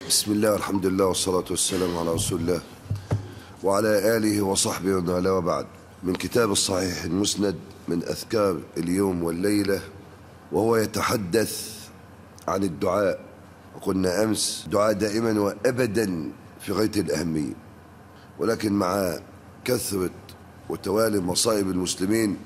بسم الله والحمد لله والصلاة والسلام على رسول الله وعلى آله وصحبه ومن والاه وبعد من كتاب الصحيح المسند من أذكار اليوم والليلة وهو يتحدث عن الدعاء وقلنا أمس دعاء دائما وأبدا في غاية الأهمية ولكن مع كثرة وتوالي مصائب المسلمين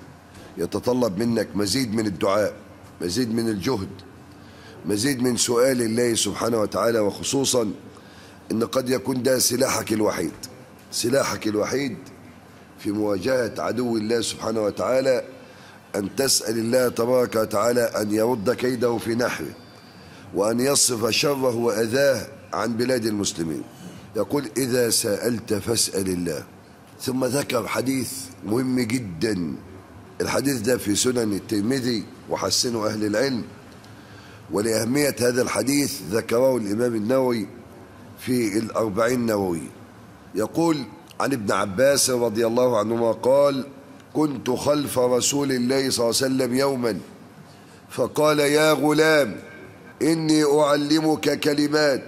يتطلب منك مزيد من الدعاء مزيد من الجهد مزيد من سؤال الله سبحانه وتعالى وخصوصا ان قد يكون ده سلاحك الوحيد سلاحك الوحيد في مواجهة عدو الله سبحانه وتعالى أن تسأل الله تبارك وتعالى أن يرد كيده في نحره وأن يصرف شره وأذاه عن بلاد المسلمين يقول إذا سألت فاسأل الله ثم ذكر حديث مهم جدا الحديث ده في سنن الترمذي وحسنه أهل العلم ولأهمية هذا الحديث ذكره الإمام النووي في الأربعين النووي يقول عن ابن عباس رضي الله عنهما قال كنت خلف رسول الله صلى الله عليه وسلم يوما فقال يا غلام إني أعلمك كلمات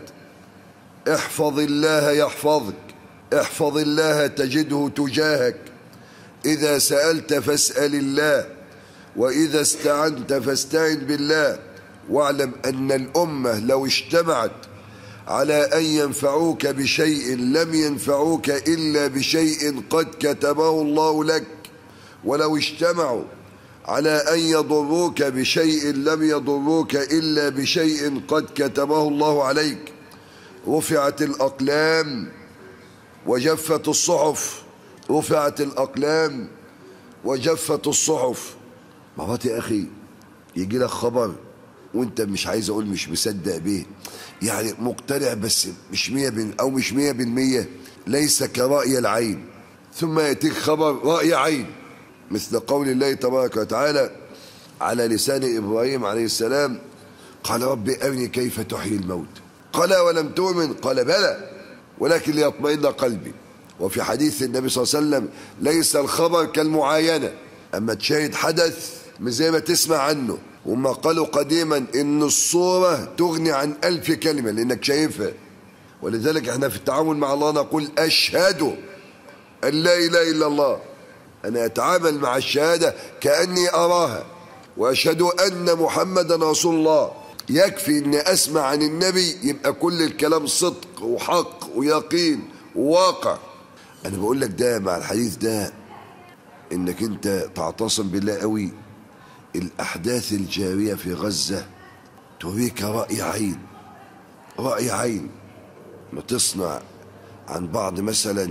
احفظ الله يحفظك احفظ الله تجده تجاهك إذا سألت فاسأل الله وإذا استعنت فاستعن بالله واعلم أن الأمة لو اجتمعت على أن ينفعوك بشيء لم ينفعوك إلا بشيء قد كتبه الله لك ولو اجتمعوا على أن يضروك بشيء لم يضروك إلا بشيء قد كتبه الله عليك رفعت الأقلام وجفت الصحف رفعت الأقلام وجفت الصحف مرات يا أخي يجي لك خبر وانت مش عايز اقول مش مصدق بيه يعني مقتنع بس مش مية بن او مش مية بالمية ليس كرأي العين ثم يأتيك خبر رأي عين مثل قول الله تبارك وتعالى على لسان إبراهيم عليه السلام قال رب أرني كيف تحيي الموت قال ولم تؤمن قال بلى ولكن ليطمئن قلبي وفي حديث النبي صلى الله عليه وسلم ليس الخبر كالمعاينة أما تشاهد حدث مش زي ما تسمع عنه وما قالوا قديما ان الصورة تغني عن ألف كلمة لأنك شايفها ولذلك احنا في التعامل مع الله نقول أشهد أن لا إله إلا الله أنا أتعامل مع الشهادة كأني أراها وأشهد أن محمدا رسول الله يكفي أن أسمع عن النبي يبقى كل الكلام صدق وحق ويقين وواقع أنا بقول لك ده مع الحديث ده إنك أنت تعتصم بالله قوي الأحداث الجارية في غزة تريك رأي عين رأي عين ما تصنع عن بعض مثلا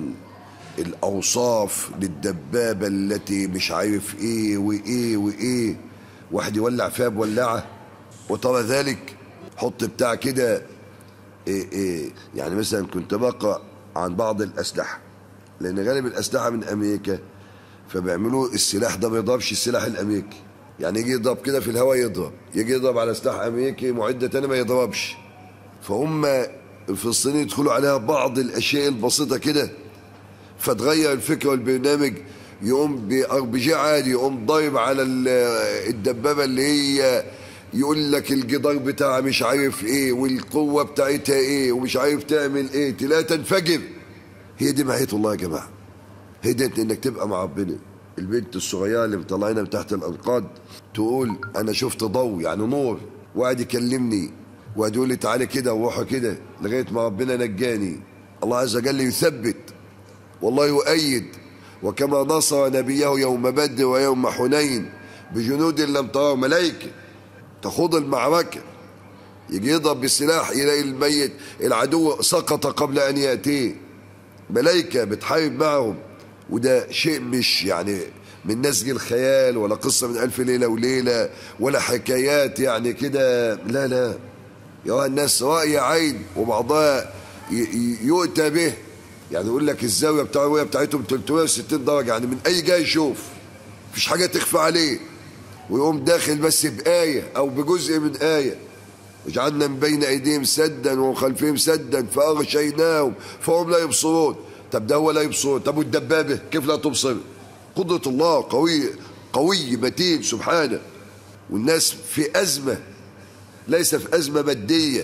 الأوصاف للدبابة التي مش عارف إيه وإيه وإيه واحد يولع فيها بولعة وترى ذلك حط بتاع كده إيه إيه يعني مثلا كنت بقرأ عن بعض الأسلحة لأن غالب الأسلحة من أمريكا فبيعملوا السلاح ده ما يضربش السلاح الأمريكي يعني يجي يضرب كده في الهواء يضرب يجي يضرب على سلاح امريكي معده تاني ما يضربش فهم الفلسطينيين يدخلوا عليها بعض الاشياء البسيطه كده فتغير الفكره والبرنامج يقوم بار بي جي عادي يقوم ضايب على الدبابه اللي هي يقول لك الجدار بتاعها مش عارف ايه والقوه بتاعتها ايه ومش عارف تعمل ايه تلاقيها تنفجر هي دي معيه الله يا جماعه هي دي انك تبقى مع ربنا البنت الصغيره اللي مطلعينها من تحت الانقاض تقول انا شفت ضوء يعني نور وقعد يكلمني وقعد يقول لي تعالى كده وروحي كده لغايه ما ربنا نجاني الله عز وجل يثبت والله يؤيد وكما نصر نبيه يوم بدر ويوم حنين بجنود لم تروا ملائكه تخوض المعركه يجي يضرب بالسلاح يلاقي الميت العدو سقط قبل ان ياتيه ملائكه بتحارب معهم وده شيء مش يعني من نسج الخيال ولا قصة من ألف ليلة وليلة ولا حكايات يعني كده لا لا يرى الناس رأي عين وبعضها يؤتى به يعني يقول لك الزاوية بتاع الرؤية بتاعتهم 360 درجة يعني من أي جاي يشوف مفيش حاجة تخفى عليه ويقوم داخل بس بآية أو بجزء من آية وجعلنا من بين أيديهم سدا ومن خلفهم سدا فأغشيناهم فهم لا يبصرون طب ده هو لا يبصر طب والدبابة كيف لا تبصر قدرة الله قوي قوي متين سبحانه والناس في أزمة ليس في أزمة مادية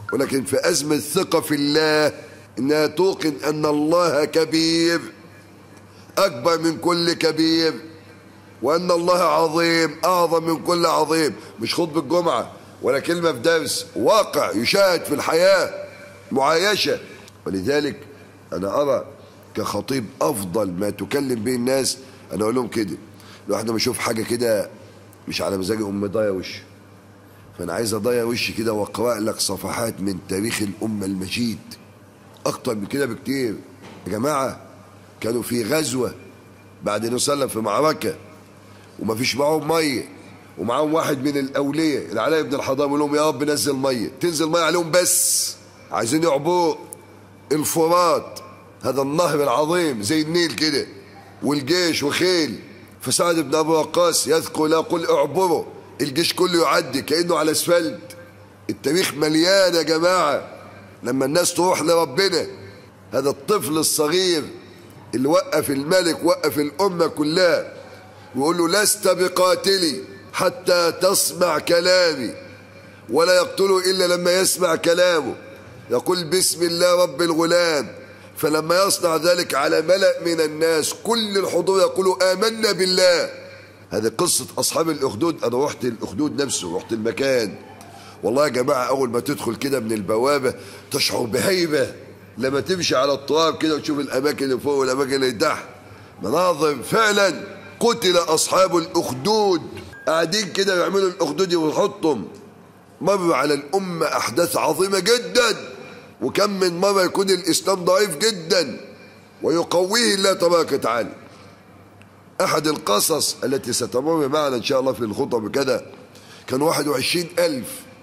ولكن في أزمة ثقة في الله إنها توقن أن الله كبير أكبر من كل كبير وأن الله عظيم أعظم من كل عظيم مش خطبة الجمعة ولا كلمة في درس واقع يشاهد في الحياة معايشة ولذلك أنا أرى كخطيب أفضل ما تكلم به الناس أنا أقول لهم كده لو احنا بشوف حاجة كده مش على مزاجي أم ضايع وشي فأنا عايز أضيع وشي كده وأقرأ لك صفحات من تاريخ الأمة المجيد أكتر من كده بكتير يا جماعة كانوا في غزوة بعد النبي صلى الله عليه وسلم في معركة وما فيش معاهم مية ومعاهم واحد من الأولياء العلاء بن الحضام يقول لهم يا رب نزل مية تنزل مية عليهم بس عايزين يعبروا الفرات هذا النهر العظيم زي النيل كده والجيش وخيل فسعد بن ابي وقاص يذكر لا قل اعبروا الجيش كله يعدي كانه على اسفلت التاريخ مليان يا جماعه لما الناس تروح لربنا هذا الطفل الصغير اللي وقف الملك وقف الامه كلها ويقول له لست بقاتلي حتى تسمع كلامي ولا يقتله الا لما يسمع كلامه يقول بسم الله رب الغلام فلما يصنع ذلك على ملأ من الناس كل الحضور يقولوا آمنا بالله هذه قصة أصحاب الأخدود أنا رحت الأخدود نفسه رحت المكان والله يا جماعة أول ما تدخل كده من البوابة تشعر بهيبة لما تمشي على التراب كده وتشوف الأماكن اللي فوق والأماكن اللي تحت مناظر فعلا قتل أصحاب الأخدود قاعدين كده يعملوا الأخدود ويحطهم مر على الأمة أحداث عظيمة جدا وكم من مرة يكون الإسلام ضعيف جدا ويقويه الله تبارك وتعالى أحد القصص التي ستمر معنا إن شاء الله في الخطب كده كان 21 ألف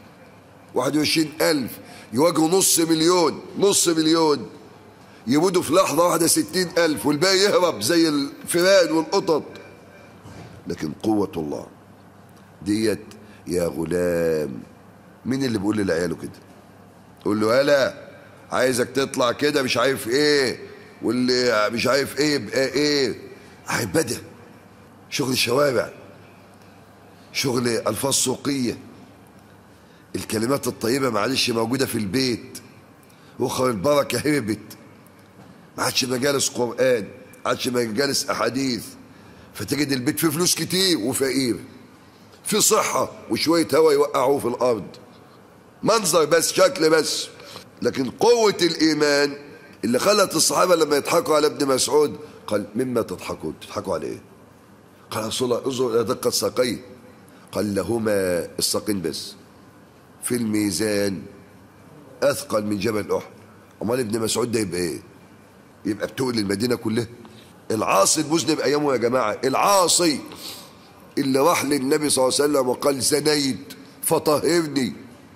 21 ألف يواجهوا نص مليون نص مليون يموتوا في لحظة واحدة 60 ألف والباقي يهرب زي الفئران والقطط لكن قوة الله ديت يا غلام مين اللي بيقول لعياله كده يقول له هلا عايزك تطلع كده مش عارف ايه واللي مش عارف ايه يبقى ايه عبادة شغل الشوارع شغل الفاظ سوقيه الكلمات الطيبه معلش موجوده في البيت اخر البركه هربت ما عادش مجالس قران ما عادش مجالس احاديث فتجد البيت فيه فلوس كتير وفقير في صحه وشويه هوا يوقعوه في الارض منظر بس شكل بس لكن قوة الإيمان اللي خلت الصحابة لما يضحكوا على ابن مسعود قال مما تضحكون تضحكوا على إيه قال رسول الله انظر إلى دقة ساقيه قال لهما الساقين بس في الميزان أثقل من جبل أحد أمال ابن مسعود ده يبقى إيه يبقى بتقول المدينة كلها العاصي المذنب أيامه يا جماعة العاصي اللي راح للنبي صلى الله عليه وسلم وقال زنيت فطهرني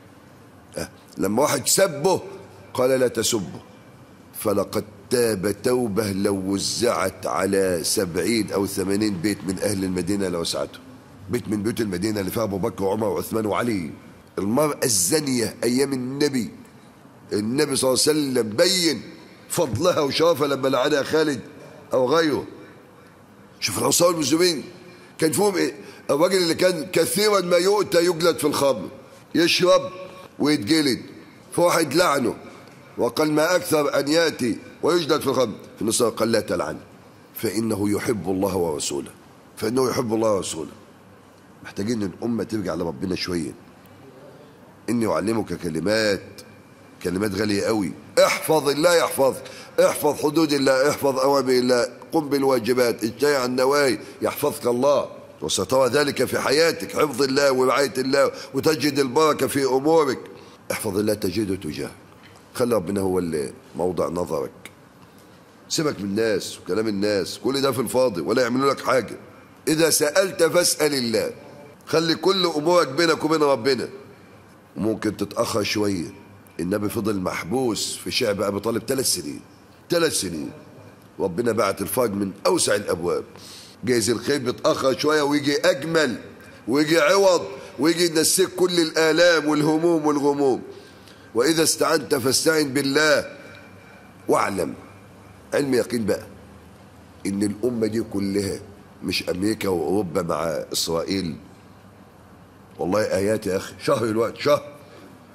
لما واحد سبه قال لا تسبه فلقد تاب توبة لو وزعت على سبعين أو ثمانين بيت من أهل المدينة لوسعته بيت من بيوت المدينة اللي فيها أبو بكر وعمر وعثمان وعلي المرأة الزانية أيام النبي النبي صلى الله عليه وسلم بين فضلها وشرفها لما لعنها خالد أو غيره شوف العصابة المسلمين كان فيهم إيه؟ الراجل اللي كان كثيرا ما يؤتى يجلد في الخمر يشرب ويتجلد فواحد لعنه وقال ما أكثر أن يأتي ويجلد في الخمر في النص قال لا تلعن فإنه يحب الله ورسوله فإنه يحب الله ورسوله محتاجين ان الأمة ترجع لربنا شوية إني أعلمك كلمات كلمات غالية قوي احفظ الله يحفظك احفظ حدود الله احفظ أوامر الله قم بالواجبات اجتنع عن النواهي يحفظك الله وسترى ذلك في حياتك حفظ الله ورعاية الله وتجد البركة في أمورك احفظ الله تجده تجاهك خلي ربنا هو اللي موضع نظرك سيبك من الناس وكلام الناس كل ده في الفاضي ولا يعملوا لك حاجة إذا سألت فاسأل الله خلي كل أمورك بينك وبين ربنا وممكن تتأخر شوية النبي فضل محبوس في شعب أبي طالب ثلاث سنين ثلاث سنين ربنا بعت الفرج من أوسع الأبواب جايز الخير بيتأخر شوية ويجي أجمل ويجي عوض ويجي ينسيك كل الآلام والهموم والغموم وإذا استعنت فاستعن بالله واعلم علم يقين بقى إن الأمة دي كلها مش أمريكا وأوروبا مع إسرائيل والله آيات يا أخي شهر الوقت شهر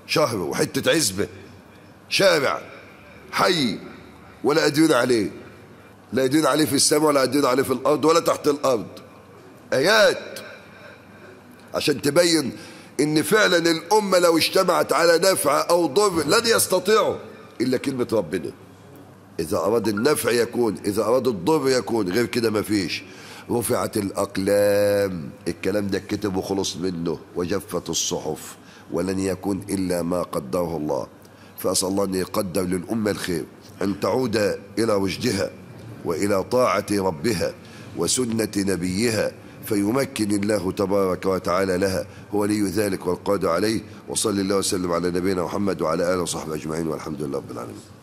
شهر وحتة عزبة شارع حي ولا قادرين عليه لا قادرين عليه في السماء ولا قادرين عليه في الأرض ولا تحت الأرض آيات عشان تبين إن فعلا الأمة لو اجتمعت على نفع أو ضر لن يستطيعوا إلا كلمة ربنا إذا أراد النفع يكون إذا أراد الضر يكون غير كده مفيش رفعت الأقلام الكلام ده كتب وخلص منه وجفت الصحف ولن يكون إلا ما قدره الله فأسأل الله أن يقدر للأمة الخير أن تعود إلى رشدها وإلى طاعة ربها وسنة نبيها فيمكن الله تبارك وتعالى لها هو لي ذلك والقادر عليه وصلى الله وسلم على نبينا محمد وعلى آله وصحبه أجمعين والحمد لله رب العالمين